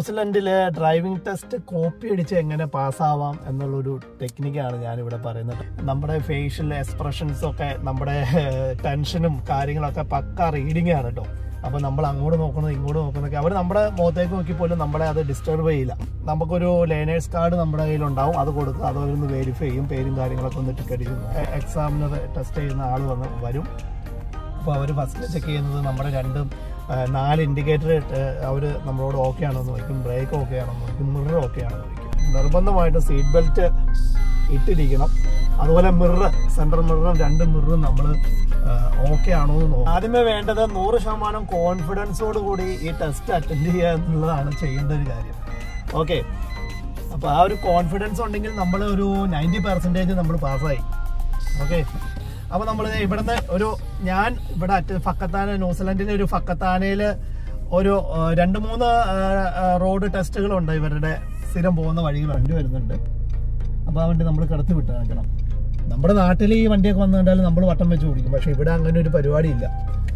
ന്യൂസിലൻഡിലെ driving test copy അടിച്ച് എങ്ങനെ പാസ്സാവാം എന്നുള്ളൊരു ടെക്നിക്കാണ് ഞാനിവിടെ പറയുന്നത് നമ്മുടെ ഫേഷ്യൽ എക്സ്പ്രഷൻസ് ഒക്കെ നമ്മുടെ ടെൻഷനും കാര്യങ്ങളൊക്കെ പക്ക റീഡിംഗ് ആണ് കേട്ടോ അപ്പൊ നമ്മൾ അങ്ങോട്ട് നോക്കുന്നത് ഇങ്ങോട്ട് നോക്കുന്നതൊക്കെ അവർ നമ്മുടെ മുഖത്തേക്ക് നോക്കി പോലും നമ്മളെ അത് ഡിസ്റ്റർബ് ചെയ്യില്ല നമുക്കൊരു ലേണേഴ്സ് കാർഡ് നമ്മുടെ കയ്യിലുണ്ടാവും അത് കൊടുക്കുക അത് അവരൊന്ന് വെരിഫൈ ചെയ്യും പേരും കാര്യങ്ങളൊക്കെ ഒന്ന് ടിക്കറ്റ് ചെയ്യും എക്സാമിനർ ടെസ്റ്റ് ചെയ്യുന്ന ആൾ വന്ന് വരും അപ്പോൾ അവർ ഫസ്റ്റ് ചെക്ക് ചെയ്യുന്നത് നമ്മുടെ രണ്ടും ആ, നാല് ഇൻഡിക്കേറ്റർ അവർ നമ്മളോട് ഓക്കെ ആണോ എന്ന് ചോദിക്കും ബ്രേക്ക് ഓക്കെ ആണോ എന്ന് ചോദിക്കും മിറർ ഓക്കെ ആണോ എന്ന് ചോദിക്കും നിർബന്ധമായിട്ട് സീറ്റ് ബെൽറ്റ് ഇട്ടിരിക്കണം അതുപോലെ മിറർ സെൻട്രൽ മിററും രണ്ട് മിററും നമ്മൾ ഓക്കെ ആണോ എന്ന് നോക്കും ആദ്യമേ വേണ്ടത് നൂറ് ശതമാനം കോൺഫിഡൻസോട് കൂടി ഈ ടെസ്റ്റ് അറ്റൻഡ് ചെയ്യുക എന്നുള്ളതാണ് ചെയ്യേണ്ട ഒരു കാര്യം ഓക്കെ അപ്പോൾ ആ ഒരു കോൺഫിഡൻസ് ഉണ്ടെങ്കിൽ നമ്മൾ ഒരു നയൻറ്റി പെർസെൻറ്റേജ് നമ്മൾ പാസ്സായി ഓക്കെ അപ്പൊ നമ്മൾ ഇവിടുന്ന് ഒരു ഞാൻ ഇവിടെ അറ്റ് ഫക്കത്താന ന്യൂസിലൻഡിലെ ഒരു ഫക്കത്താനയില് ഒരു ആ, രണ്ട് മൂന്ന് ആ, ആ, റോഡ് ടെസ്റ്റുകളുണ്ട് ഇവരുടെ സ്ഥിരം പോകുന്ന വഴികൾ വണ്ടി വരുന്നുണ്ട് അപ്പൊ ആ വണ്ടി നമ്മൾ കടത്തി വിട്ട് കാണിക്കണം നമ്മുടെ നാട്ടിൽ ഈ വണ്ടിയൊക്കെ വന്നു കണ്ടാൽ നമ്മൾ വട്ടം വെച്ച് ഓടിക്കും പക്ഷെ ഇവിടെ അങ്ങനെ ഒരു പരിപാടി ഇല്ല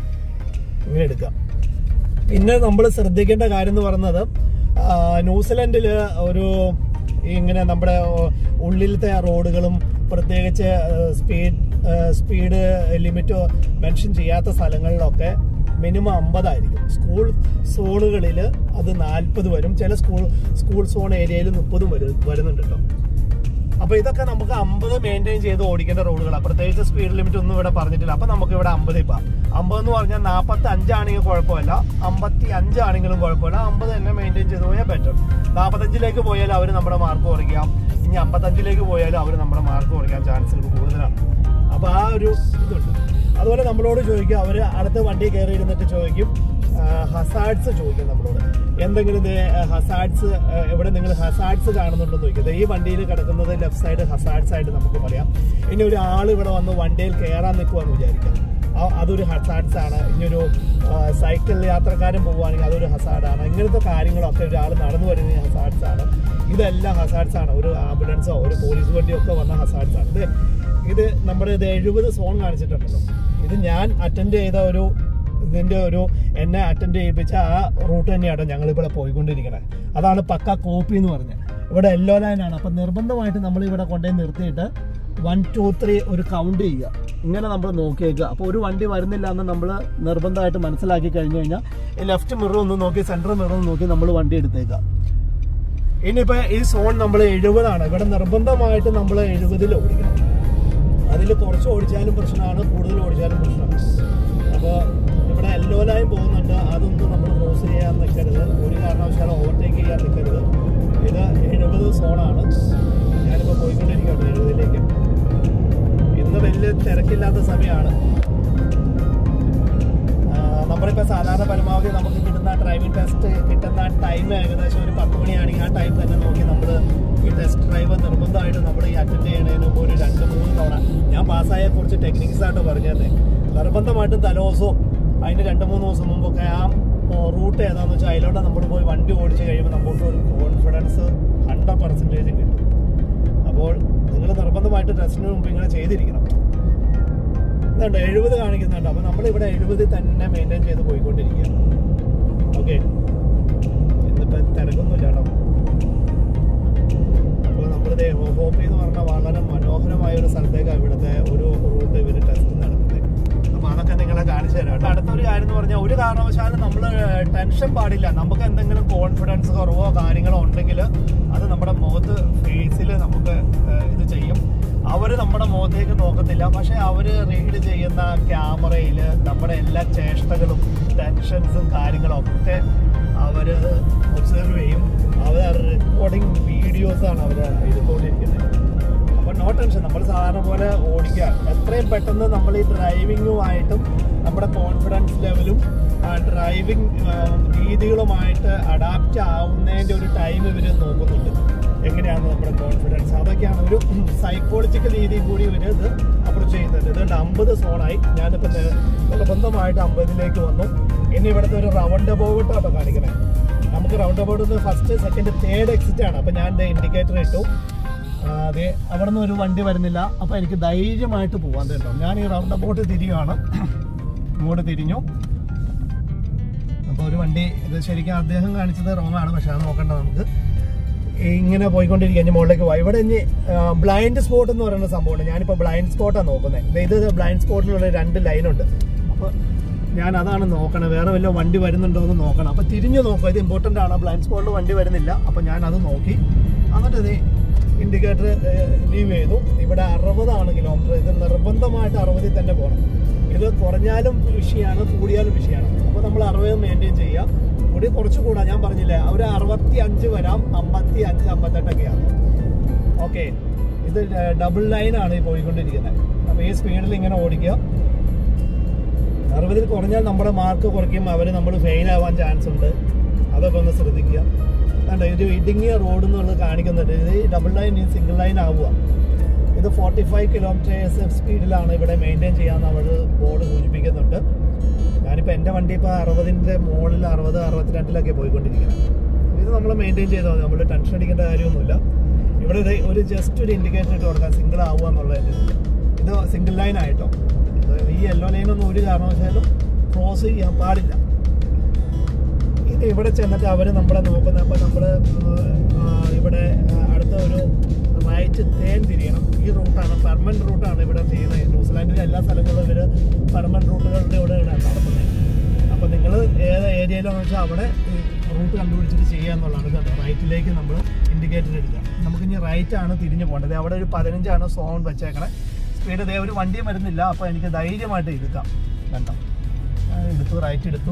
ഇങ്ങനെ എടുക്കാം പിന്നെ നമ്മൾ ശ്രദ്ധിക്കേണ്ട കാര്യം എന്ന് പറയുന്നത് ആ, ന്യൂസിലൻഡില് ഒരു ഇങ്ങനെ നമ്മുടെ ഉള്ളിലത്തെ റോഡുകളും പ്രത്യേകിച്ച് സ്പീഡ് സ്പീഡ് ലിമിറ്റ് മെൻഷൻ ചെയ്യാത്ത സ്ഥലങ്ങളിലൊക്കെ മിനിമം അമ്പതായിരിക്കും സ്കൂൾ സോണുകളിൽ അത് നാൽപ്പത് വരും ചില സ്കൂൾ സ്കൂൾ സോൺ ഏരിയയിൽ മുപ്പതും വരും വരുന്നുണ്ട് കേട്ടോ അപ്പൊ ഇതൊക്കെ നമുക്ക് അമ്പത് മെയിൻറ്റെയിൻ ചെയ്ത് ഓടിക്കേണ്ട റോഡുകളാണ് പ്രത്യേകിച്ച് സ്പീഡ് ലിമിറ്റ് ഒന്നും ഇവിടെ പറഞ്ഞിട്ടില്ല അപ്പൊ നമുക്ക് ഇവിടെ അമ്പത് ഇപ്പൊ അമ്പത് എന്ന് പറഞ്ഞാൽ നാൽപ്പത്തി അഞ്ചാണെങ്കിൽ കുഴപ്പമില്ല അമ്പത്തി അഞ്ചാണെങ്കിലും കുഴപ്പമില്ല അമ്പത് തന്നെ മെയിൻറ്റെയിൻ ചെയ്ത് പോയാൽ ബെറ്റർ നാൽപ്പത്തഞ്ചിലേക്ക് പോയാൽ അവർ നമ്മുടെ മാർക്ക് കുറയ്ക്കാം ഇനി അമ്പത്തഞ്ചിലേക്ക് പോയാലും അവർ നമ്മുടെ മാർക്ക് കുറയ്ക്കാൻ ചാൻസുകൾ കൂടുതലാണ് അപ്പൊ ആ ഒരു ഇതുണ്ട് അതുപോലെ നമ്മളോട് ചോദിക്കും അവര് അടുത്ത വണ്ടി കയറി ഇരുന്നിട്ട് ചോദിക്കും ഹസാഡ്സ് ചോദിക്കും നമ്മളോട് എന്തെങ്കിലും ഹസാഡ്സ് എവിടെ നിങ്ങൾ ഹസാഡ്സ് കാണുന്നുണ്ടോ എന്ന് ചോദിക്കും ദേ ഈ വണ്ടിയിൽ കിടക്കുന്നത് ലെഫ്റ്റ് സൈഡ് ഹസാഡ്സ് ആയിട്ട് നമുക്ക് പറയാം ഇനി ഒരു ആൾ ഇവിടെ വന്ന് വണ്ടിയിൽ കയറാൻ നിൽക്കുവാന്ന് വിചാരിക്കാം ആ- അതൊരു ഹസാഡ്സ് ആണ് ഇനി ഒരു സൈക്കിൾ യാത്രക്കാരൻ പോവുകയാണെങ്കിൽ അതൊരു ഹസാഡാണ് ഇങ്ങനത്തെ കാര്യങ്ങളൊക്കെ ഒരാൾ നടന്നു വരുന്ന ഹസാഡ്സ് ആണ് ഇതെല്ലാം ഹസാഡ്സ് ആണ് ഒരു ആംബുലൻസോ ഒരു പോലീസ് വണ്ടിയോ ഒക്കെ വന്ന ഹസാഡ്സ് ആണ് ഇത് ഇത് നമ്മുടെ ഇത് എഴുപത് സോൺ കാണിച്ചിട്ടുണ്ടല്ലോ ഇത് ഞാൻ അറ്റൻഡ് ചെയ്ത ഒരു ഇതിന്റെ ഒരു എന്നെ അറ്റൻഡ് ചെയ്യിപ്പിച്ച ആ റൂട്ട് തന്നെയാണ് ഞങ്ങൾ ഇവിടെ പോയിക്കൊണ്ടിരിക്കുന്നത് അതാണ് പക്ക കോപ്പി എന്ന് പറഞ്ഞത് ഇവിടെ യെല്ലോ ലൈൻ ആണ് അപ്പൊ നിർബന്ധമായിട്ട് നമ്മൾ ഇവിടെ കൊണ്ടുപോയി നിർത്തിയിട്ട് വൺ ടു ത്രീ ഒരു കൗണ്ട് ചെയ്യുക ഇങ്ങനെ നമ്മൾ നോക്കിയേക്കുക അപ്പോൾ ഒരു വണ്ടി വരുന്നില്ല എന്ന് നമ്മൾ നിർബന്ധമായിട്ട് മനസ്സിലാക്കി കഴിഞ്ഞു കഴിഞ്ഞാൽ ഈ ലെഫ്റ്റ് മിറർ ഒന്ന് നോക്കി സെൻട്രൽ മിറർ ഒന്ന് നോക്കി നമ്മൾ വണ്ടി എടുത്തേക്കുക ഇനിയിപ്പോ ഈ സോൺ നമ്മൾ എഴുപതാണ് ഇവിടെ നിർബന്ധമായിട്ട് നമ്മൾ എഴുപതിൽ ഓടിക്കണം അതിൽ കുറച്ച് ഓടിച്ചാലും പ്രശ്നമാണ് കൂടുതൽ ഓടിച്ചാലും പ്രശ്നമാണ് അപ്പോൾ ഇവിടെ യെല്ലോ ലൈൻ പോകുന്നുണ്ട് അതൊന്നും നമ്മൾ ക്രോസ് ചെയ്യാൻ നിൽക്കരുത് ഒരു കാരണവശാലും ഓവർടേക്ക് ചെയ്യാൻ നിൽക്കരുത് ഇത് എഴുപത് സോണാണ് ഞാനിപ്പോൾ പോയിക്കൊണ്ടിരിക്കുകയാണ് എഴുപതിലേക്ക് ഇന്ന് വലിയ തിരക്കില്ലാത്ത സമയമാണ് ആ, നമ്മളിപ്പോ സാധാരണ പരമാവധി നമുക്ക് കിട്ടുന്ന ഡ്രൈവിംഗ് ടെസ്റ്റ് കിട്ടുന്ന ടൈം ഏകദേശം ഒരു പത്ത് മണിയാണെങ്കിൽ ആ ടൈം തന്നെ നോക്കി നമ്മൾ ഈ ടെസ്റ്റ് ഡ്രൈവ് നിർബന്ധമായിട്ട് നമ്മൾ ഈ അറ്റൻഡ് ചെയ്യണതിന് മുമ്പ് ഒരു രണ്ട് മൂന്ന് തവണ ഞാൻ പാസ്സായ കുറച്ച് ടെക്നിക്സ് ആയിട്ട് പറഞ്ഞു തന്നെ നിർബന്ധമായിട്ടും തലേദിവസവും അതിന് രണ്ട് മൂന്ന് ദിവസം മുമ്പൊക്കെ ആ റൂട്ട് ഏതാണെന്ന് വെച്ചാൽ അതിലൂടെ നമ്മൾ പോയി വണ്ടി ഓടിച്ച് കഴിയുമ്പോൾ നമുക്ക് ഒരു കോൺഫിഡൻസ് ഹൺഡ്രഡ് പെർസെൻറ്റേജ് കിട്ടും അപ്പോൾ നിങ്ങൾ നിർബന്ധമായിട്ട് ടെസ്റ്റിന് മുമ്പ് ഇങ്ങനെ ചെയ്തിരിക്കണം ഇതുണ്ട് എഴുപത് കാണിക്കുന്നുണ്ട് അപ്പൊ നമ്മൾ ഇവിടെ എഴുപതിൽ തന്നെ മെയിൻറ്റെയിൻ ചെയ്ത് പോയിക്കൊണ്ടിരിക്കുക ഓക്കെ ഇന്നിപ്പോ തിരക്കൊന്നുമില്ല കേട്ടോ അപ്പോൾ നമ്മളിത് ഹോപ്പി എന്ന് പറഞ്ഞ വളരെ മനോഹരമായ ഒരു സ്ഥലത്തേക്കാണ് ഇവിടുത്തെ ഒരു റൂട്ട് ഇവർ ടെസ്റ്റ് നടത്തുന്നത് അപ്പൊ അതൊക്കെ നിങ്ങളെ കാണിച്ചു തരാം കേട്ടോ. അടുത്തൊരു കാര്യം എന്ന് പറഞ്ഞാൽ ഒരു കാരണവശാലും നമ്മൾ ടെൻഷൻ പാടില്ല നമുക്ക് എന്തെങ്കിലും കോൺഫിഡൻസ് കുറവോ കാര്യങ്ങളോ ഉണ്ടെങ്കിൽ അത് നമ്മുടെ മുഖത്ത് ഫേസിൽ നമുക്ക് ഏഹ്, ഇത് ചെയ്യും അവര് നമ്മുടെ മുഖത്തേക്ക് നോക്കത്തില്ല പക്ഷെ അവര് റീഡ് ചെയ്യുന്ന ക്യാമറയിൽ നമ്മുടെ എല്ലാ ചേഷ്ടകളും ടെൻഷൻസും കാര്യങ്ങളും ഒക്കെ അവര് ഒബ്സർവ് ചെയ്യും അവർ റെക്കോർഡിങ് വീഡിയോസ് ആണ് അവർ എടുത്തുകൊണ്ടിരിക്കുന്നത് അപ്പൊ നോ ടെൻഷൻ നമ്മൾ സാധാരണ പോലെ ഓടിക്കുക എത്രയും പെട്ടെന്ന് നമ്മൾ ഈ ഡ്രൈവിങ്ങുമായിട്ടും നമ്മുടെ കോൺഫിഡൻസ് ലെവലും ഡ്രൈവിംഗ് രീതികളുമായിട്ട് അഡാപ്റ്റ് ആവുന്നതിന്റെ ഒരു ടൈം ഇവർ നോക്കുന്നുണ്ട് എങ്ങനെയാണ് നമ്മുടെ കോൺഫിഡൻസ് അതൊക്കെയാണ് ഒരു സൈക്കോളജിക്കൽ രീതിയിൽ കൂടി ഇവർ ഇത് അപ്രോച്ച് ചെയ്യുന്നുണ്ട് ഇതുകൊണ്ട് അമ്പത് സോണായി ഞാനിപ്പോൾ നിർബന്ധമായിട്ട് അമ്പതിലേക്ക് വന്നു ഇനി ഇവിടുത്തെ ഒരു റൗണ്ട് അബൌട്ട് ആട്ടോ കാണിക്കണേ നമുക്ക് roundabout first second third exit ആണ് അപ്പൊ ഞാൻ ഇൻഡിക്കേറ്റർ ഇട്ടു ആ, അതെ അവിടെ നിന്ന് ഒരു വണ്ടി വരുന്നില്ല അപ്പൊ എനിക്ക് ധൈര്യമായിട്ട് പോവാൻ കേട്ടോ ഞാൻ ഈ റൗണ്ട് അബൌട്ട് തിരിയുകയാണ് ഇങ്ങോട്ട് തിരിഞ്ഞു അപ്പൊ ഒരു വണ്ടി ഇത് ശരിക്കും അദ്ദേഹം കാണിച്ചത് റോങ് ആണ് പക്ഷെ അത് നോക്കണ്ട നമുക്ക് ഇങ്ങനെ പോയിക്കൊണ്ടിരിക്കുക ഇനി മുകളിലേക്ക് പോയി ഇവിടെ ഇനി ബ്ലൈൻഡ് സ്പോട്ട് എന്ന് പറയുന്ന സംഭവമുണ്ട് ഞാനിപ്പോ ബ്ലൈൻഡ് സ്പോട്ടാണ് നോക്കുന്നത് ഇത് ബ്ലൈൻഡ് സ്പോട്ടിലുള്ള രണ്ട് ലൈനുണ്ട് അപ്പൊ ഞാൻ അതാണ് നോക്കണത് വേറെ വല്ല വണ്ടി വരുന്നുണ്ടോ എന്ന് നോക്കണം അപ്പൊ തിരിഞ്ഞു നോക്കുക ഇത് ഇമ്പോർട്ടന്റ് ആണ് ബ്ലൈൻഡ് സ്പോട്ടിൽ വണ്ടി വരുന്നില്ല അപ്പൊ ഞാൻ അത് നോക്കി എന്നിട്ട് ഇത് ഇൻഡിക്കേറ്റർ ലീവ് ചെയ്തു ഇവിടെ അറുപതാണ് കിലോമീറ്റർ ഇത് നിർബന്ധമായിട്ട് അറുപതിൽ തന്നെ പോകണം ഇത് കുറഞ്ഞാലും വിഷയമാണ് കൂടിയാലും വിഷയമാണ് അപ്പോൾ നമ്മൾ അറുപത് മെയിൻറ്റെയിൻ ചെയ്യുക കൂടി കുറച്ച് കൂടാ ഞാൻ പറഞ്ഞില്ലേ ഒരു അറുപത്തി അഞ്ച് വരാം അമ്പത്തി അഞ്ച് അമ്പത്തെട്ടൊക്കെയാണ് ഓക്കെ ഇത് ഡബിൾ ലൈനാണ് ഈ പോയിക്കൊണ്ടിരിക്കുന്നത് അപ്പോൾ ഈ സ്പീഡിൽ ഇങ്ങനെ ഓടിക്കുക അറുപതിൽ കുറഞ്ഞാൽ നമ്മുടെ മാർക്ക് കുറയ്ക്കും അവർ നമ്മൾ ഫെയിൽ ആവാൻ ചാൻസ് ഉണ്ട് അതൊക്കെ ഒന്ന് ശ്രദ്ധിക്കുക കണ്ടോ ഇത് ഇടുങ്ങിയ റോഡ് എന്നുള്ളത് കാണിക്കുന്നുണ്ട് ഇത് ഡബിൾ ലൈൻ ഈ സിംഗിൾ ലൈൻ ആവുക ഇത് ഫോർട്ടി ഫൈവ് കിലോമീറ്റേഴ്സ് സ്പീഡിലാണ് ഇവിടെ മെയിൻറ്റെയിൻ ചെയ്യാമെന്ന് അവർ ബോർഡ് സൂചിപ്പിക്കുന്നുണ്ട് ഞാനിപ്പോൾ എൻ്റെ വണ്ടി ഇപ്പോൾ അറുപതിൻ്റെ മുകളിൽ അറുപത് അറുപത്തിരണ്ടിലൊക്കെ പോയിക്കൊണ്ടിരിക്കുന്നത് ഇത് നമ്മൾ മെയിൻറ്റെയിൻ ചെയ്താൽ മതി നമ്മൾ ടെൻഷൻ അടിക്കേണ്ട കാര്യമൊന്നുമില്ല ഇവിടെ ഇത് ഒരു ജസ്റ്റ് ഒരു ഇൻഡിക്കേറ്റർ ഇട്ട് കൊടുക്കാം സിംഗിൾ ആവുക എന്നുള്ളതിൻ്റെ ഇത് സിംഗിൾ ലൈൻ ആയിട്ടോ ഇത് ഈ യെല്ലോ ലൈനൊന്നും ഒരു കാരണവശാലും ക്രോസ് ചെയ്യാൻ പാടില്ല ഇത് ഇവിടെ ചെന്നിട്ട് അവർ നമ്മളെ നോക്കുന്നത് അപ്പോൾ നമ്മൾ ഇവിടെ ആ, അടുത്ത ഒരു റൈറ്റ് തേൻ തിരിയണം ഈ റൂട്ടാണ് പെർമനന്റ് റൂട്ടാണ് ഇവിടെ ചെയ്യുന്നത് ന്യൂസിലാൻഡിലെ എല്ലാ സ്ഥലങ്ങളിലും ഇവർ പെർമനന്റ് റൂട്ടുകളുടെ ഇവിടെയാണ് നടത്തുന്നത് അപ്പോൾ നിങ്ങൾ ഏത് ഏരിയയിലാണെന്ന് വെച്ചാൽ അവിടെ റൂട്ട് കണ്ടുപിടിച്ചിട്ട് ചെയ്യുക എന്നുള്ളതാണ് കേട്ടോ റൈറ്റിലേക്ക് നമ്മൾ ഇൻഡിക്കേറ്റർ എടുക്കുക നമുക്ക് ഇനി റൈറ്റ് ആണ് തിരിഞ്ഞു പോകേണ്ടത് അവിടെ ഒരു പതിനഞ്ചാണ് സോൺ വെച്ചേക്കണേ സ്പീഡ് ഇതേ ഒരു വണ്ടിയും വരുന്നില്ല അപ്പോൾ എനിക്ക് ധൈര്യമായിട്ട് എടുക്കാം കണ്ടോ ഞാൻ എടുത്തു റൈറ്റ് എടുത്തു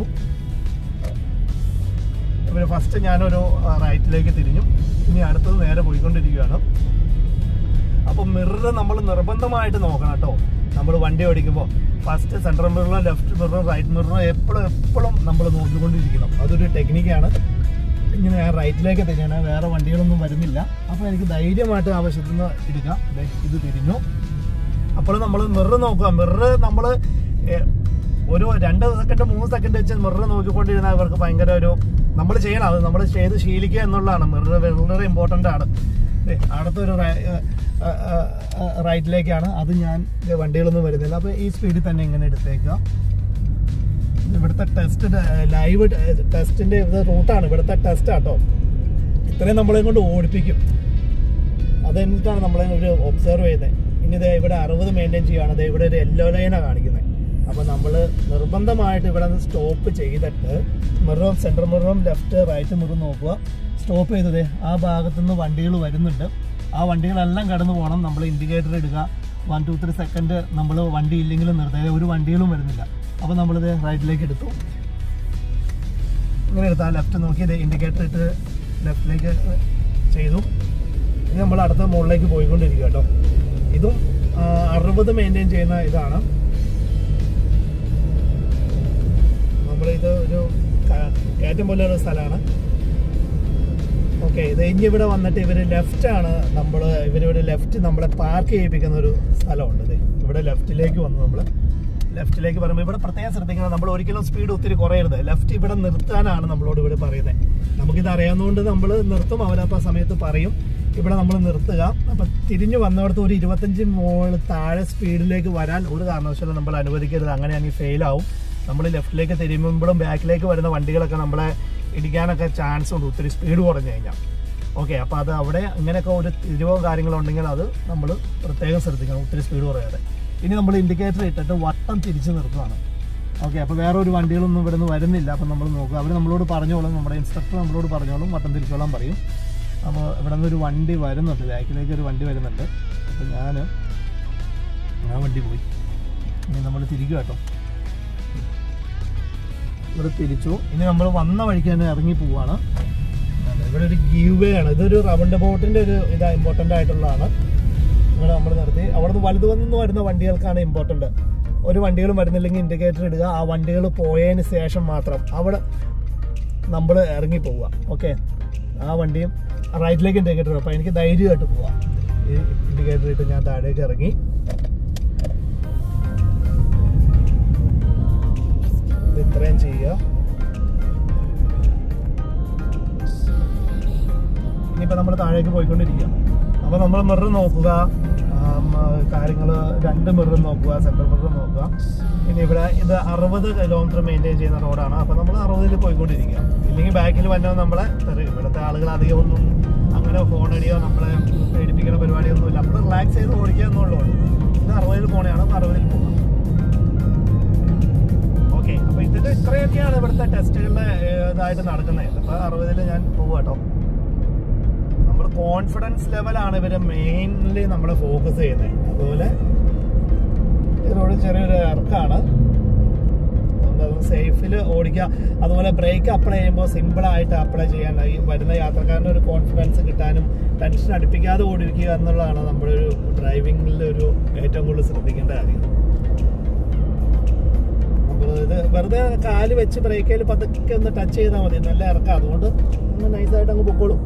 ഇവർ ഫസ്റ്റ് ഞാനൊരു ആ, റൈറ്റിലേക്ക് തിരിഞ്ഞു ഇനി അടുത്തത് നേരെ പോയിക്കൊണ്ടിരിക്കുകയാണ് അപ്പം മിറർ നമ്മൾ നിർബന്ധമായിട്ട് നോക്കണം കേട്ടോ നമ്മൾ വണ്ടി ഓടിക്കുമ്പോൾ ഫസ്റ്റ് സെൻട്രൽ മിററും ലെഫ്റ്റ് മിററും റൈറ്റ് മിററും എപ്പോഴും എപ്പോഴും നമ്മൾ നോക്കിക്കൊണ്ടിരിക്കണം അതൊരു ടെക്നിക്കാണ് ഇങ്ങനെ ഞാൻ റൈറ്റിലേക്ക് തിരിയണേ വേറെ വണ്ടികളൊന്നും വരുന്നില്ല അപ്പോൾ എനിക്ക് ധൈര്യമായിട്ട് ആവശ്യത്തിന് എടുക്കാം ദേ, ഇത് തിരിഞ്ഞു അപ്പോൾ നമ്മൾ മിറർ നോക്കുക മിറർ നമ്മൾ ഒരു രണ്ട് സെക്കൻഡ് മൂന്ന് സെക്കൻഡ് വെച്ച് മിറർ നോക്കിക്കൊണ്ടിരുന്നാൽ ഇവർക്ക് ഭയങ്കര ഒരു നമ്മൾ ചെയ്യണം അത് നമ്മൾ ചെയ്ത് ശീലിക്കുക എന്നുള്ളതാണ് മിറർ വളരെ ഇമ്പോർട്ടൻ്റ് ആണ് ദേ, അടുത്തൊരു റൈ- ഏ, ഏ, ഏ, റൈറ്റിലേക്കാണ് അത് ഞാൻ ദേ, വണ്ടികളൊന്നും വരുന്നില്ല അപ്പോൾ ഈ സ്പീഡിൽ തന്നെ ഇങ്ങനെ എടുത്തേക്കുക ഇവിടുത്തെ ടെസ്റ്റ് ലൈവ് ടെസ്റ്റിന്റെ ഇത് റൂട്ടാണ് ഇവിടുത്തെ ടെസ്റ്റ് ആട്ടോ ഇത്രയും നമ്മളെ കൊണ്ട് ഓടിപ്പിക്കും അത് എന്നിട്ടാണ് നമ്മളെ ഒരു ഒബ്സർവ് ചെയ്യുന്നത് ഇനി ദേ ഇവിടെ അറുപത് മെയിൻറ്റെയിൻ ചെയ്യുകയാണ് ദേ ഇവിടെ ഒരു യെല്ലോ ലൈനാണ് കാണിക്കുന്നത് അപ്പോൾ നമ്മൾ നിർബന്ധമായിട്ട് ഇവിടെ നിന്ന് സ്റ്റോപ്പ് ചെയ്തിട്ട് മിററും സെൻറ്റർ മിററും ലെഫ്റ്റ് റൈറ്റ് മിററും നോക്കുക സ്റ്റോപ്പ് ചെയ്തത് ആ ഭാഗത്തു നിന്ന് വണ്ടികൾ വരുന്നുണ്ട് ആ വണ്ടികളെല്ലാം കടന്നു പോകണം നമ്മൾ ഇൻഡിക്കേറ്റർ ഇടുക വൺ ടു ത്രീ സെക്കൻഡ് നമ്മൾ വണ്ടി ഇല്ലെങ്കിലും നിർത്തുക ഒരു വണ്ടികളും വരുന്നില്ല അപ്പോൾ നമ്മളിത് റൈറ്റിലേക്ക് എടുത്തു ഇങ്ങനെ എടുത്താൽ ലെഫ്റ്റ് നോക്കി ഇത് ഇൻഡിക്കേറ്റർ ഇട്ട് ലെഫ്റ്റിലേക്ക് ചെയ്തു ഇത് നമ്മൾ അടുത്ത മുകളിലേക്ക് പോയിക്കൊണ്ടിരിക്കുക കേട്ടോ ഇതും അറുപത് മെയിൻറ്റെയിൻ ചെയ്യുന്ന ഇതാണ് നമ്മളിത് ഒരു ക- കയറ്റം പോലെ ഒരു സ്ഥലമാണ് ഓക്കെ ഇത് ഇനി ഇവിടെ വന്നിട്ട് ഇവർ ലെഫ്റ്റ് ആണ് നമ്മൾ ഇവരിവിടെ ലെഫ്റ്റ് നമ്മളെ പാർക്ക് ചെയ്യിപ്പിക്കുന്ന ഒരു സ്ഥലമുണ്ട് ഇത് ഇവിടെ ലെഫ്റ്റിലേക്ക് വന്നു നമ്മൾ ലെഫ്റ്റിലേക്ക് പറയുമ്പോൾ ഇവിടെ പ്രത്യേകം ശ്രദ്ധിക്കണം നമ്മൾ ഒരിക്കലും സ്പീഡ് ഒത്തിരി കുറയരുത് ലെഫ്റ്റ് ഇവിടെ നിർത്താനാണ് നമ്മളോട് ഇവിടെ പറയുന്നത് നമുക്കിത് അറിയാവുന്നതുകൊണ്ട് നമ്മൾ നിർത്തും അവരപ്പോൾ ആ സമയത്ത് പറയും ഇവിടെ നമ്മൾ നിർത്തുക അപ്പം തിരിഞ്ഞു വന്നിടത്ത് ഒരു ഇരുപത്തഞ്ച് മുകളിൽ താഴെ സ്പീഡിലേക്ക് വരാൻ ഒരു കാരണവശാലും നമ്മൾ അനുവദിക്കരുത് അങ്ങനെയാണെങ്കിൽ ഫെയിൽ ആവും നമ്മൾ ലെഫ്റ്റിലേക്ക് തിരുമ്പുമ്പോഴും ബാക്കിലേക്ക് വരുന്ന വണ്ടികളൊക്കെ നമ്മളെ ഇടിക്കാനൊക്കെ ചാൻസ് ഉണ്ട് ഒത്തിരി സ്പീഡ് കുറഞ്ഞു കഴിഞ്ഞാൽ ഓക്കെ അപ്പോൾ അത് അവിടെ ഇങ്ങനെയൊക്കെ ഒരു തിരിവോ കാര്യങ്ങളോ ഉണ്ടെങ്കിൽ അത് നമ്മൾ പ്രത്യേകം ശ്രദ്ധിക്കണം ഒത്തിരി സ്പീഡ് കുറയാതെ ഇനി നമ്മൾ ഇൻഡിക്കേറ്റർ ഇട്ടിട്ട് വട്ടം തിരിച്ച് നിർത്തുകയാണ് ഓക്കെ അപ്പോൾ വേറെ ഒരു വണ്ടികളൊന്നും ഇവിടെ നിന്ന് വരുന്നില്ല അപ്പം നമ്മൾ നോക്കുക അവർ നമ്മളോട് പറഞ്ഞോളും നമ്മുടെ ഇൻസ്ട്രക്ടർ നമ്മളോട് പറഞ്ഞോളും വട്ടം തിരിച്ചോളാൻ പറയും അപ്പോൾ ഇവിടെ നിന്ന് ഒരു വണ്ടി വരുന്നുണ്ട് ബാക്കിലേക്ക് ഒരു വണ്ടി വരുന്നുണ്ട് അപ്പോൾ ഞാൻ ആ വണ്ടി പോയി ഇനി നമ്മൾ തിരിക്കുക കേട്ടോ ഇവിടെ തിരിച്ചു ഇനി നമ്മൾ വന്ന വഴിക്ക് തന്നെ ഇറങ്ങി പോവാണ് അതെ, ഇവിടെ ഒരു ഗീവ് വേ ആണ് ഇതൊരു റൗണ്ട് ബോട്ടിന്റെ ഒരു ഇതാ ഇമ്പോർട്ടന്റ് ആയിട്ടുള്ളതാണ് ഇവിടെ നമ്മൾ നിർത്തി അവിടെ നിന്ന് വലുത് വന്നു വരുന്ന വണ്ടികൾക്കാണ് ഇമ്പോർട്ടന്റ് ഒരു വണ്ടികളും വരുന്നില്ലെങ്കിൽ ഇൻഡിക്കേറ്റർ ഇടുക ആ വണ്ടികൾ പോയതിന് ശേഷം മാത്രം അവിടെ നമ്മൾ ഇറങ്ങി പോവുക ഓക്കെ ആ വണ്ടിയും റൈറ്റിലേക്ക് ഇൻഡിക്കേറ്റർ ഇടും അപ്പോൾ എനിക്ക് ധൈര്യമായിട്ട് പോവാം ഈ ഇൻഡിക്കേറ്റർ ഇട്ട് ഞാൻ താഴേക്ക് ഇറങ്ങി ഇത് ഇത്രയും ചെയ്യുക ഇനിയിപ്പോൾ നമ്മൾ താഴേക്ക് പോയിക്കൊണ്ടിരിക്കുക അപ്പോൾ നമ്മൾ മിറർ നോക്കുക കാര്യങ്ങൾ രണ്ട് മിറർ നോക്കുക സെൻട്രൽ മിറർ നോക്കുക ഇനി ഇവിടെ ഇത് അറുപത് കിലോമീറ്റർ മെയിൻറ്റെയിൻ ചെയ്യുന്ന റോഡാണ് അപ്പോൾ നമ്മൾ അറുപതിൽ പോയിക്കൊണ്ടിരിക്കുക ഇല്ലെങ്കിൽ ബാക്കിൽ വന്നാൽ നമ്മളെ തെറി- ഇവിടുത്തെ ആളുകൾ അധികം ഒന്നും അങ്ങനെ ഫോൺ അടിയോ നമ്മളെ പേടിപ്പിക്കുന്ന പരിപാടിയൊന്നുമില്ല നമ്മൾ റിലാക്സ് ചെയ്ത് ഓടിക്കുക എന്നുള്ളൂ ഇത് അറുപതിൽ പോണെയാണ് അപ്പോൾ അറുപതിൽ പോകാം ഓക്കെ അപ്പൊ ഇതിന്റെ ഇത്രയൊക്കെയാണ് ഇവിടുത്തെ ടെസ്റ്റുകളുടെ ഇതായിട്ട് നടക്കുന്നത് അപ്പൊ അറുപതിൽ ഞാൻ പോവാട്ടോ നമ്മൾ കോൺഫിഡൻസ് ലെവലാണ് ഇവര് മെയിൻലി നമ്മൾ ഫോക്കസ് ചെയ്യുന്നത് അതുപോലെ ഇതിനോട് ചെറിയൊരു ഇറക്കാണ് അതുകൊണ്ട് സേഫിൽ ഓടിക്കുക അതുപോലെ ബ്രേക്ക് അപ്ലൈ ചെയ്യുമ്പോൾ സിമ്പിൾ ആയിട്ട് അപ്ലൈ ചെയ്യാൻ ഈ വരുന്ന യാത്രക്കാരൻ്റെ ഒരു കോൺഫിഡൻസ് കിട്ടാനും ടെൻഷൻ അടുപ്പിക്കാതെ ഓടിക്കുക എന്നുള്ളതാണ് നമ്മുടെ ഒരു ഡ്രൈവിംഗിൽ ഒരു ഏറ്റവും കൂടുതൽ ശ്രദ്ധിക്കേണ്ട കാര്യം അപ്പോൾ ഇത് വെറുതെ കാല് വെച്ച് ബ്രേക്കിൽ പതുക്കെ ഒന്ന് ടച്ച് ചെയ്താൽ മതി നല്ല ഇറക്കാം അതുകൊണ്ട് ഒന്ന് നൈസായിട്ട് അങ്ങ് പൊക്കോളും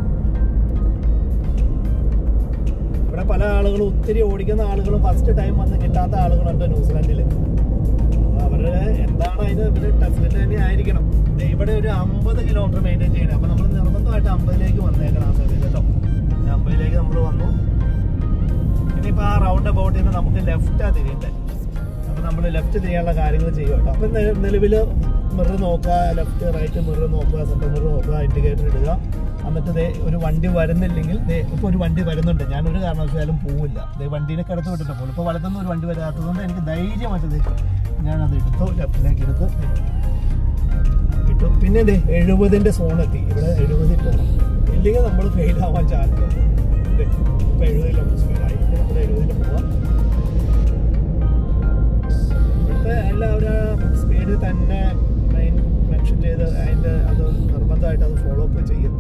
ഇവിടെ പല ആളുകളും ഒത്തിരി ഓടിക്കുന്ന ആളുകളും ഫസ്റ്റ് ടൈം വന്ന് കിട്ടാത്ത ആളുകളുണ്ട് ന്യൂസിലാൻഡിൽ അവരുടെ എന്താണ് അതിന് ഇവര് ടെസ്റ്റിന്റെ തന്നെ ആയിരിക്കണം ദേ ഇവിടെ ഒരു അമ്പത് കിലോമീറ്റർ മെയിൻറ്റെയിൻ ചെയ്യണം അപ്പൊ നമ്മൾ നിർബന്ധമായിട്ട് അമ്പതിലേക്ക് വന്നേക്കണം ആ സമയത്ത് കേട്ടോ അമ്പതിലേക്ക് നമ്മൾ വന്നു ഇനിയിപ്പോ ആ റൗണ്ട് അബൌട്ടിൽ നിന്ന് നമുക്ക് ലെഫ്റ്റാ തിരിയണ്ടേ അപ്പൊ നമ്മൾ ലെഫ്റ്റ് തിരിയാനുള്ള കാര്യങ്ങൾ ചെയ്യും കേട്ടോ അപ്പൊ നെ- നിലവില് മിറർ നോക്കുക ലെഫ്റ്റ് റൈറ്റ് മിറർ നോക്കുക സെന്റർ മിറർ നോക്കുക ഇൻഡിക്കേറ്റർ ഇടുക എന്നിട്ട് ദേ ഒരു വണ്ടി വരുന്നില്ലെങ്കിൽ ദേ ഇപ്പൊ ഒരു വണ്ടി വരുന്നുണ്ട് ഞാൻ ഒരു കാരണവശാലും പോവില്ല ദേ വണ്ടീനെ കിടത്ത് വിട്ടിട്ട് പോകും ഇപ്പൊ വലത്തുനിന്ന് ഒരു വണ്ടി വരാത്തതുകൊണ്ട് എനിക്ക് ധൈര്യമായിട്ട് ഞാനത് എടുത്തു ലെഫ്റ്റിലേക്ക് എടുത്ത് ദേ ഇട്ടു പിന്നെ ദേ എഴുപതിന്റെ സോൺ എത്തി ഇവിടെ എഴുപതിൽ പോകണം ഇല്ലെങ്കിൽ നമ്മൾ ഫെയിൽ ആവാൻ ചാൻസ് ഉണ്ട് ദേ, ഇപ്പൊ എഴുപത് കിലോമീറ്റർ സ്പീഡായി നമ്മൾ എഴുപതിൽ പോവാം ഇവിടുത്തെ എല്ലാവരും സ്പീഡ് തന്നെ മെയിൻ മെൻഷൻ ചെയ്ത് അതിന്റെ അത് നിർബന്ധമായിട്ട് അത് ഫോളോ അപ്പ് ചെയ്യും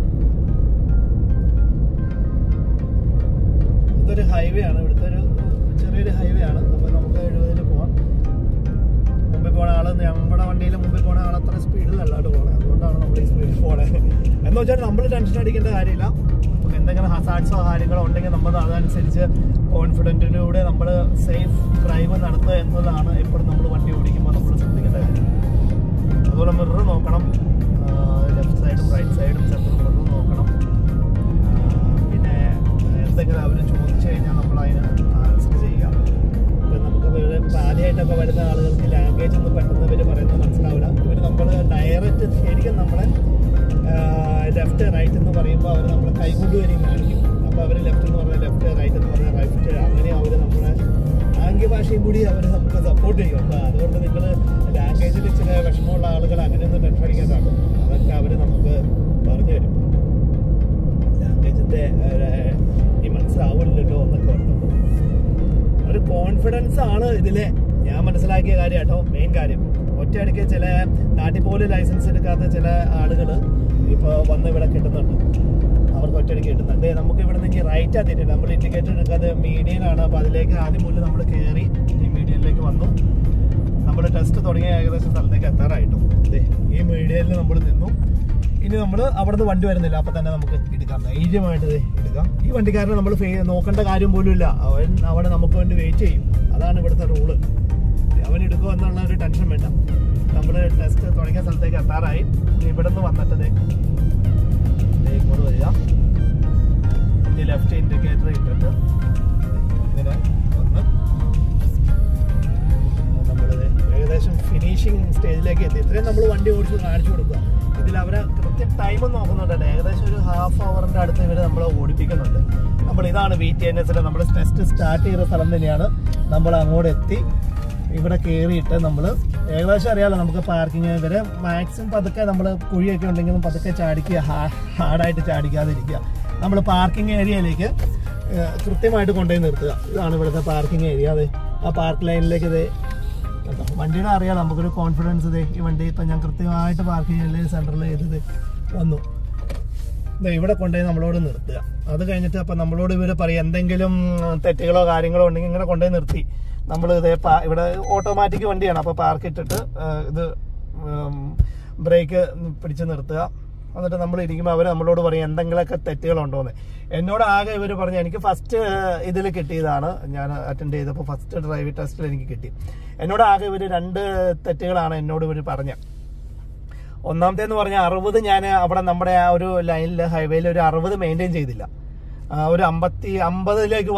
ഇതൊരു ഹൈവേ ആണ് ഇവിടുത്തെ ഒരു ചെറിയൊരു ഹൈവേ ആണ് അപ്പോൾ നമുക്ക് എഴുപതിൽ പോവാം മുമ്പിൽ പോണ ആള് നമ്മുടെ വണ്ടിയിൽ മുമ്പിൽ പോണ ആൾ അത്ര സ്പീഡിലല്ലാണ്ട് പോണേ അതുകൊണ്ടാണ് നമ്മൾ ഈ സ്പീഡിൽ പോണേ എന്ന് വെച്ചാൽ നമ്മൾ ടെൻഷൻ അടിക്കേണ്ട കാര്യമില്ല നമുക്ക് എന്തെങ്കിലും ഹസാഡ്സോ കാര്യങ്ങളോ ഉണ്ടെങ്കിൽ നമ്മൾ അതനുസരിച്ച് കോൺഫിഡൻറ്റിലൂടെ നമ്മൾ സേഫ് ഡ്രൈവ് നടത്തുക എന്നുള്ളതാണ് എപ്പോഴും നമ്മൾ വണ്ടി ഓടിക്കുമ്പോൾ നമ്മൾ ശ്രദ്ധിക്കേണ്ട കാര്യം അതുപോലെ മിറർ നോക്കണം ലെഫ്റ്റ് സൈഡും റൈറ്റ് സൈഡും സെൻട്രൽ മിറർ നോക്കണം ആ, പിന്നെ എന്തെങ്കിലും അവർ ചോദിച്ചു കഴിഞ്ഞാൽ നമ്മൾ അതിന് ആൻസർ ചെയ്യുക ഇപ്പം നമുക്ക് ഇവര് ഇപ്പം ആദ്യമായിട്ടൊക്കെ വരുന്ന ആളുകൾക്ക് ലാംഗ്വേജ് ഒന്നും പെട്ടെന്ന് ഇവർ പറയുന്നത് മനസ്സിലാവില്ല ഇവർ നമ്മൾ ഡയറക്റ്റ് ശരിക്കും നമ്മളെ ലെഫ്റ്റ് റൈറ്റ് എന്ന് പറയുമ്പോൾ അവർ നമ്മളെ കൈകൊണ്ട് വരെയും കാണിക്കും അപ്പോൾ അവർ ലെഫ്റ്റ് എന്ന് പറഞ്ഞാൽ ലെഫ്റ്റ് റൈറ്റ് എന്ന് പറഞ്ഞാൽ റൈറ്റ് അങ്ങനെ അവർ നമ്മളെ ആംഗ്യഭാഷയും കൂടി അവർ നമുക്ക് സപ്പോർട്ട് ചെയ്യും അപ്പോൾ അതുകൊണ്ട് നിങ്ങൾ ലാംഗ്വേജിൽ ചില വിഷമമുള്ള ആളുകൾ അങ്ങനെയൊന്നും ടെൻഷൻ അടിക്കാതാകും അതൊക്കെ അവർ നമുക്ക് പറഞ്ഞു തരും ലാംഗ്വേജിന്റെ ഈ മനസ്സിലാവില്ലല്ലോ എന്നൊക്കെ ഓർത്തുണ്ട് ഒരു കോൺഫിഡൻസ് ആണ് ഇതിലെ ഞാൻ മനസ്സിലാക്കിയ കാര്യം കേട്ടോ മെയിൻ കാര്യം ഒറ്റയടിക്ക് ചില നാട്ടിൽ പോലും ലൈസൻസ് എടുക്കാത്ത ചില ആളുകൾ ഇപ്പോൾ വന്ന് ഇവിടെ കിട്ടുന്നുണ്ട് അവർക്ക് ഒറ്റയടിക്ക് കിട്ടുന്നുണ്ട് ദേ നമുക്ക് ഇവിടെ നിന്ന് റൈറ്റാ തിരിയുന്നത് നമ്മൾ ഇൻഡിക്കേറ്റർ എടുക്കാതെ മീഡിയനാണ് അപ്പോൾ അതിലേക്ക് ആദ്യം മുതൽ നമ്മൾ കയറി ഈ മീഡിയനിലേക്ക് വന്നു നമ്മൾ ടെസ്റ്റ് തുടങ്ങിയ ഏകദേശം സ്ഥലത്തേക്ക് എത്താറായിട്ടു ദേ ഈ മീഡിയയിൽ നമ്മൾ നിന്നു ഇനി നമ്മൾ അവിടുന്ന് വണ്ടി വരുന്നില്ല അപ്പൊ തന്നെ നമുക്ക് എടുക്കാം ധൈര്യമായിട്ട് ദേ എടുക്കാം ഈ വണ്ടിക്കാരനെ നമ്മൾ നോക്കേണ്ട കാര്യം പോലും ഇല്ല അവൻ അവിടെ നമുക്ക് വേണ്ടി വെയിറ്റ് ചെയ്യും അതാണ് ഇവിടുത്തെ റൂള് അവൻ എടുക്കുമോ എന്നുള്ള ഒരു ടെൻഷൻ വേണ്ട നമ്മൾ ടെസ്റ്റ് തുടങ്ങിയ സ്ഥലത്തേക്ക് എത്താറായി ഇനി ഇവിടുന്ന് വന്നിട്ട് ദേ ദേ ഇങ്ങോട്ട് വരിക ഇനി ലെഫ്റ്റ് ഇൻഡിക്കേറ്റർ ഇട്ടിട്ട് ദേ ഇങ്ങനെ വന്ന് നമ്മളിത് ഏകദേശം ഫിനിഷിങ് സ്റ്റേജിലേക്ക് എത്തി ഇത്രയും നമ്മൾ വണ്ടി ഓടിച്ച് കാണിച്ചു കൊടുക്കുക ഇതിൽ അവരെ കൃത്യം ടൈം നോക്കുന്നുണ്ട് ഏകദേശം ഒരു ഹാഫ് അവറിന്റെ അടുത്ത് ഇവർ നമ്മളെ ഓടിപ്പിക്കുന്നുണ്ട് നമ്മൾ ഇതാണ് വി ടി എൻ എസിൽ നമ്മൾ ടെസ്റ്റ് സ്റ്റാർട്ട് ചെയ്ത സ്ഥലം തന്നെയാണ് നമ്മൾ അങ്ങോട്ട് എത്തി ഇവിടെ കയറിയിട്ട് നമ്മൾ ഏകദേശം അറിയാലോ നമുക്ക് പാർക്കിങ് വരെ മാക്സിമം പതുക്കെ നമ്മൾ കുഴിയൊക്കെ ഉണ്ടെങ്കിലും പതുക്കെ ചാടിക്കുക ഹാർഡായിട്ട് ചാടിക്കാതിരിക്കുക നമ്മൾ പാർക്കിംഗ് ഏരിയയിലേക്ക് ഏഹ്, കൃത്യമായിട്ട് കൊണ്ടുപോയി നിർത്തുക ഇതാണ് ഇവിടുത്തെ പാർക്കിംഗ് ഏരിയ അതെ ആ പാർക്ക് ലൈനിലേക്ക് ഇത് കേട്ടോ വണ്ടിയുടെ അറിയാം നമുക്കൊരു കോൺഫിഡൻസ് ഇതേ ഈ വണ്ടി ഇപ്പം ഞാൻ കൃത്യമായിട്ട് പാർക്ക് ചെയ്യല് സെൻറ്ററിൽ ചെയ്തത് വന്നു ദേ ഇവിടെ കൊണ്ടുപോയി നമ്മളോട് നിർത്തുക അത് കഴിഞ്ഞിട്ട് അപ്പം നമ്മളോട് ഇവർ പറയും എന്തെങ്കിലും തെറ്റുകളോ കാര്യങ്ങളോ ഉണ്ടെങ്കിൽ ഇങ്ങനെ കൊണ്ടുപോയി നിർത്തി നമ്മൾ ഇതേ പാ- ഇവിടെ ഓട്ടോമാറ്റിക് വണ്ടിയാണ് അപ്പോൾ പാർക്ക് ഇട്ടിട്ട് ആ, ഇത് ബ്രേക്ക് പിടിച്ച് നിർത്തുക എന്നിട്ട് നമ്മൾ ഇരിക്കുമ്പോൾ അവർ നമ്മളോട് പറയും എന്തെങ്കിലുമൊക്കെ തെറ്റുകളുണ്ടോന്ന് എന്നോട് ആകെ ഇവർ പറഞ്ഞു എനിക്ക് ഫസ്റ്റ് ഇതിൽ കിട്ടിയതാണ് ഞാൻ അറ്റൻഡ് ചെയ്തപ്പോൾ ഫസ്റ്റ് ഡ്രൈവിംഗ് ടെസ്റ്റിൽ എനിക്ക് കിട്ടി എന്നോട് ആകെ ഇവർ രണ്ട് തെറ്റുകളാണ് എന്നോട് ഇവർ പറഞ്ഞത് ഒന്നാമത്തെ എന്ന് പറഞ്ഞാൽ അറുപത് ഞാൻ അവിടെ നമ്മുടെ ആ ഒരു ലൈനിൽ ഹൈവേയിൽ ഒരു അറുപത് മെയിൻറ്റെയിൻ ചെയ്തില്ല ആ, ഒരു അമ്പത്തി അമ്പതിലേക്ക് വന്നു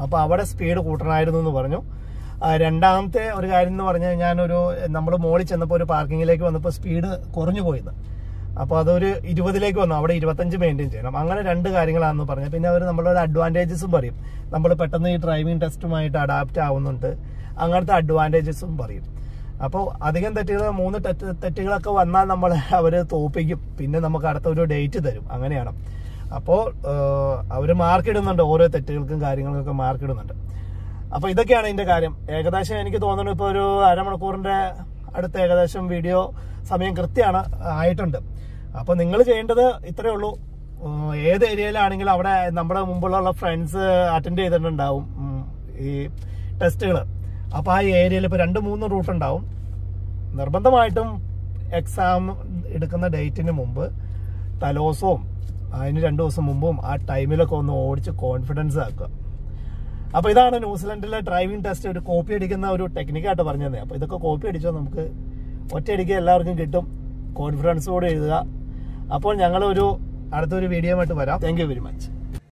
അപ്പോൾ അവിടെ സ്പീഡ് കൂട്ടണമായിരുന്നു എന്ന് പറഞ്ഞു ആ, രണ്ടാമത്തെ ഒരു കാര്യം എന്ന് പറഞ്ഞാൽ ഞാനൊരു നമ്മൾ മോളിൽ ചെന്നപ്പോൾ ഒരു പാർക്കിങ്ങിലേക്ക് വന്നപ്പോൾ സ്പീഡ് കുറഞ്ഞു പോയത് അപ്പോൾ അതൊരു ഇരുപതിലേക്ക് വന്നു അവിടെ ഇരുപത്തഞ്ച് മെയിൻറ്റെയിൻ ചെയ്യണം അങ്ങനെ രണ്ട് കാര്യങ്ങളാണെന്ന് പറഞ്ഞു പിന്നെ അവർ നമ്മളൊരു അഡ്വാൻറ്റേജസും പറയും നമ്മൾ പെട്ടെന്ന് ഈ ഡ്രൈവിംഗ് ടെസ്റ്റുമായിട്ട് അഡാപ്റ്റ് ആവുന്നുണ്ട് അങ്ങനത്തെ അഡ്വാൻറ്റേജസും പറയും അപ്പോൾ അധികം തെറ്റുകൾ മൂന്ന് തെറ്റ് തെറ്റുകളൊക്കെ വന്നാൽ നമ്മൾ അവർ തോപ്പിക്കും പിന്നെ നമുക്ക് അടുത്ത ഒരു ഡേറ്റ് തരും അങ്ങനെയാണ് അപ്പോൾ അവർ മാർക്ക് ഇടുന്നുണ്ട് ഓരോ തെറ്റുകൾക്കും കാര്യങ്ങൾക്കൊക്കെ മാർക്ക് ഇടുന്നുണ്ട് അപ്പോൾ ഇതൊക്കെയാണ് ഇതിന്റെ കാര്യം ഏകദേശം എനിക്ക് തോന്നുന്നു ഇപ്പോൾ ഒരു അരമണിക്കൂറിന്റെ അടുത്ത് ഏകദേശം വീഡിയോ സമയം കൃത്യമാണ് ആയിട്ടുണ്ട് അപ്പോൾ നിങ്ങൾ ചെയ്യേണ്ടത് ഇത്രയേ ഉള്ളൂ ഉം, ഏത് ഏരിയയിലാണെങ്കിലും അവിടെ നമ്മുടെ മുമ്പുള്ള ഫ്രണ്ട്സ് അറ്റൻഡ് ചെയ്തിട്ടുണ്ടാവും ഉം, ഈ ടെസ്റ്റുകൾ അപ്പോൾ ആ ഏരിയയിൽ ഇപ്പോൾ രണ്ട് മൂന്ന് റൂട്ട് ഉണ്ടാവും നിർബന്ധമായിട്ടും എക്സാം എടുക്കുന്ന ഡേറ്റിന് മുമ്പ് തലോസവും അതിന് രണ്ട് ദിവസം മുമ്പും ആ ടൈമിലൊക്കെ ഒന്ന് ഓടിച്ച് കോൺഫിഡൻസ് ആക്കുക അപ്പൊ ഇതാണ് ന്യൂസിലൻഡിലെ ഡ്രൈവിംഗ് ടെസ്റ്റ് ഒരു കോപ്പി അടിക്കുന്ന ഒരു ടെക്നിക്കായിട്ട് പറഞ്ഞു തന്നെ അപ്പൊ ഇതൊക്കെ കോപ്പി അടിച്ചാൽ നമുക്ക് ഒറ്റയടിക്ക് എല്ലാവർക്കും കിട്ടും കോൺഫിഡൻസോടെ എഴുതുക അപ്പോൾ ഞങ്ങൾ ഒരു അടുത്തൊരു വീഡിയോ ആയിട്ട് വരാം താങ്ക് യു വെരി മച്ച്